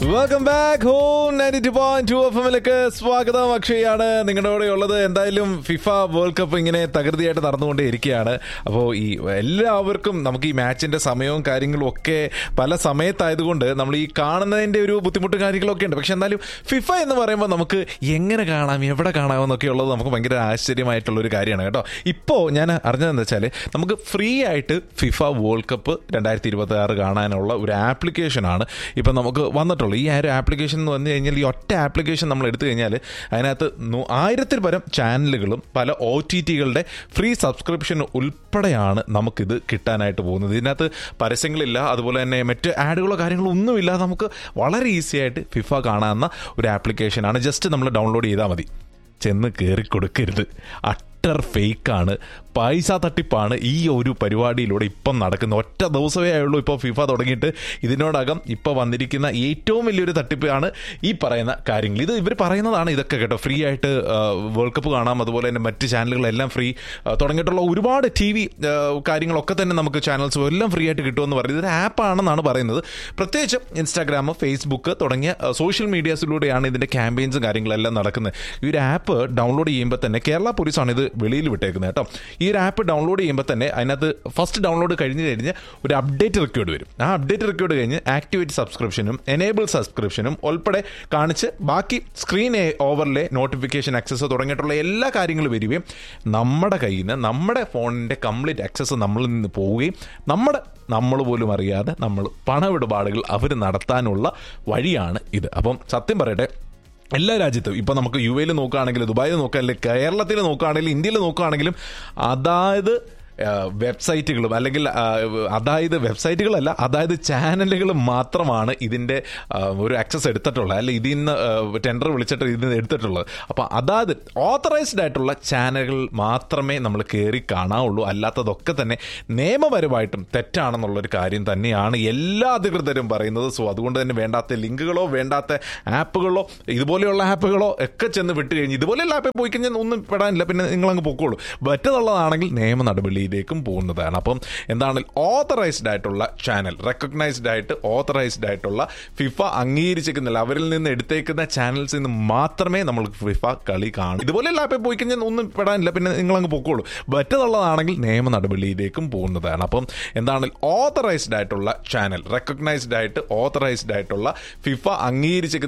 welcome back home ninety two point two F എമ്മിലേക്ക് സ്വാഗതം അക്ഷയാണ് നിങ്ങളുടെ കൂടെ ഉള്ളത് എന്തായാലും ഫിഫ വേൾഡ് കപ്പ് ഇങ്ങനെ തകൃതിയായിട്ട് നടന്നുകൊണ്ടേ ഇരിക്കുകയാണ് അപ്പോൾ ഈ എല്ലാവർക്കും നമുക്ക് ഈ മാച്ചിന്റെ സമയവും കാര്യങ്ങളും ഒക്കെ പല സമയത്തായതുകൊണ്ട് നമ്മൾ ഈ കാണുന്നതിന്റെ ഒരു ബുദ്ധിമുട്ട് കാര്യങ്ങളൊക്കെ ഉണ്ട് പക്ഷെ എന്തായാലും ഫിഫ എന്ന് പറയുമ്പോൾ നമുക്ക് എങ്ങനെ കാണാം എവിടെ കാണാം എന്നൊക്കെ ഉള്ളത് നമുക്ക് ഭയങ്കര ആശ്ചര്യമായിട്ടുള്ള ഒരു കാര്യമാണ് കേട്ടോ ഇപ്പോൾ ഞാൻ അറിഞ്ഞതെന്ന് വെച്ചാൽ നമുക്ക് ഫ്രീ ആയിട്ട് ഫിഫ വേൾഡ് കപ്പ് രണ്ടായിരത്തി ഇരുപത്തി ആറ് കാണാനുള്ള ഒരു ആപ്ലിക്കേഷനാണ് ഇപ്പം നമുക്ക് വന്നിട്ടുള്ളത് ഈ ഒരു ആപ്ലിക്കേഷൻ എന്ന് വന്നു കഴിഞ്ഞാൽ ഈ ഒറ്റ ആപ്ലിക്കേഷൻ നമ്മൾ എടുത്തു കഴിഞ്ഞാൽ അതിനകത്ത് നൂ- ആയിരത്തിൽ പരം ചാനലുകളും പല ഒ ടി ടികളുടെ ഫ്രീ സബ്സ്ക്രിപ്ഷൻ ഉൾപ്പെടെയാണ് നമുക്കിത് കിട്ടാനായിട്ട് പോകുന്നത് ഇതിനകത്ത് പരസ്യങ്ങളില്ല അതുപോലെ തന്നെ മറ്റ് ആഡുകളോ കാര്യങ്ങളോ ഒന്നുമില്ല നമുക്ക് വളരെ ഈസി ആയിട്ട് ഫിഫ കാണാവുന്ന ഒരു ആപ്ലിക്കേഷനാണ് ജസ്റ്റ് നമ്മൾ ഡൗൺലോഡ് ചെയ്താൽ മതി ചെന്ന് കയറി കൊടുക്കരുത് അട്ടർ ഫേക്കാണ് പൈസ തട്ടിപ്പാണ് ഈ ഒരു പരിപാടിയിലൂടെ ഇപ്പം നടക്കുന്ന ഒറ്റ ദിവസമേ ആയുള്ളൂ ഇപ്പോൾ ഫിഫ തുടങ്ങിയിട്ട് ഇതിനോടകം ഇപ്പോൾ വന്നിരിക്കുന്ന ഏറ്റവും വലിയൊരു തട്ടിപ്പാണ് ഈ പറയുന്ന കാര്യങ്ങൾ ഇത് ഇവർ പറയുന്നതാണ് ഇതൊക്കെ കേട്ടോ ഫ്രീ ആയിട്ട് വേൾഡ് കപ്പ് കാണാം അതുപോലെ തന്നെ മറ്റ് ചാനലുകളെല്ലാം ഫ്രീ തുടങ്ങിയിട്ടുള്ള ഒരുപാട് ടി വി കാര്യങ്ങളൊക്കെ തന്നെ നമുക്ക് ചാനൽസും എല്ലാം ഫ്രീ ആയിട്ട് കിട്ടുമെന്ന് പറയുന്നത് ഇതൊരു ആപ്പാണെന്നാണ് പറയുന്നത് പ്രത്യേകിച്ച് ഇൻസ്റ്റാഗ്രാം ഫേസ്ബുക്ക് തുടങ്ങിയ സോഷ്യൽ മീഡിയാസിലൂടെയാണ് ഇതിൻ്റെ ക്യാമ്പയിൻസും കാര്യങ്ങളെല്ലാം നടക്കുന്നത് ഈ ഒരു ആപ്പ് ഡൗൺലോഡ് ചെയ്യുമ്പോൾ തന്നെ കേരള പോലീസാണ് ഇത് വെളിയിൽ വിട്ടേക്കുന്നത് കേട്ടോ ഈ ഒരു ആപ്പ് ഡൗൺലോഡ് ചെയ്യുമ്പോൾ തന്നെ അതിനകത്ത് ഫസ്റ്റ് ഡൗൺലോഡ് കഴിഞ്ഞ് കഴിഞ്ഞ് ഒരു അപ്ഡേറ്റ് റെക്കോർഡ് വരും ആ അപ്ഡേറ്റ് റെക്കോർഡ് കഴിഞ്ഞ് ആക്ടിവേറ്റ് സബ്സ്ക്രിപ്ഷനും എനേബിൾ സബ്സ്ക്രിപ്ഷനും ഉൾപ്പെടെ കാണിച്ച് ബാക്കി സ്ക്രീൻ ഓവറിലെ നോട്ടിഫിക്കേഷൻ ആക്സസ് തുടങ്ങിയിട്ടുള്ള എല്ലാ കാര്യങ്ങളും വരികയും നമ്മുടെ കയ്യിൽ നിന്ന് നമ്മുടെ ഫോണിൻ്റെ കംപ്ലീറ്റ് ആക്സസ് നമ്മളിൽ നിന്ന് പോവുകയും നമ്മുടെ നമ്മൾ പോലും അറിയാതെ നമ്മൾ പണമിടപാടുകൾ അവർ നടത്താനുള്ള വഴിയാണ് ഇത് അപ്പം സത്യം പറയട്ടെ എല്ലാ രാജ്യത്തും ഇപ്പം നമുക്ക് യു എയിൽ നോക്കുകയാണെങ്കിലും ദുബായിൽ നോക്കുകയാണെങ്കിൽ കേരളത്തിൽ നോക്കുകയാണെങ്കിലും ഇന്ത്യയിൽ നോക്കുകയാണെങ്കിലും അതായത് ആ, വെബ്സൈറ്റുകളും അല്ലെങ്കിൽ ആ, അതായത് വെബ്സൈറ്റുകളല്ല അതായത് ചാനലുകൾ മാത്രമാണ് ഇതിൻ്റെ ആ, ഒരു ആക്സസ് എടുത്തിട്ടുള്ളത് അല്ലെ ഇതിൽ നിന്ന് ടെൻഡർ വിളിച്ചിട്ട് ഇതിൽ നിന്ന് എടുത്തിട്ടുള്ളത് അപ്പോൾ അതായത് ഓത്തറൈസ്ഡ് ആയിട്ടുള്ള ചാനലുകൾ മാത്രമേ നമ്മൾ കയറി കാണാവുള്ളൂ അല്ലാത്തതൊക്കെ തന്നെ നിയമപരമായിട്ടും തെറ്റാണെന്നുള്ളൊരു കാര്യം തന്നെയാണ് എല്ലാ അധികൃതരും പറയുന്നത് സോ അതുകൊണ്ട് തന്നെ വേണ്ടാത്ത ലിങ്കുകളോ വേണ്ടാത്ത ആപ്പുകളോ ഇതുപോലെയുള്ള ആപ്പുകളോ ഒക്കെ ചെന്ന് വിട്ട് കഴിഞ്ഞ് ഇതുപോലെയുള്ള ആപ്പിൽ പോയി കഴിഞ്ഞാൽ ഒന്നും പെടാനില്ല പിന്നെ നിങ്ങളങ്ങ് പൊക്കോളൂ മറ്റതുള്ളതാണെങ്കിൽ നിയമ നടപടിയിലേക്കും പോകുന്നതാണ് അപ്പം എന്താണ് ഓത്തറൈസ്ഡ് ആയിട്ടുള്ള ചാനൽ റെക്കഗ്നൈസ്ഡ് ആയിട്ട് ഓത്തറൈസ്ഡ് ആയിട്ടുള്ള ഫിഫ അംഗീകരിച്ചിരിക്കുന്നില്ല അവരിൽ നിന്ന് എടുത്തേക്കുന്ന ചാനൽസിൽ നിന്ന് മാത്രമേ നമ്മൾ ഫിഫ കളി കാണൂ ഇതുപോലെയുള്ള ആപ്പിൽ പോയി കഴിഞ്ഞാൽ ഒന്നും പെടാനില്ല പിന്നെ നിങ്ങളങ്ങ് പൊക്കോളൂ മറ്റതുള്ളതാണെങ്കിൽ നിയമ നടപടിയിലേക്കും പോകുന്നതാണ് അപ്പം എന്താണ് ഓത്തറൈസ്ഡ് ആയിട്ടുള്ള ചാനൽ റെക്കഗ്നൈസ്ഡ് ആയിട്ട് ഓത്തറൈസ്ഡ് ആയിട്ടുള്ള ഫിഫ അംഗീകരിച്ചിരിക്കുന്ന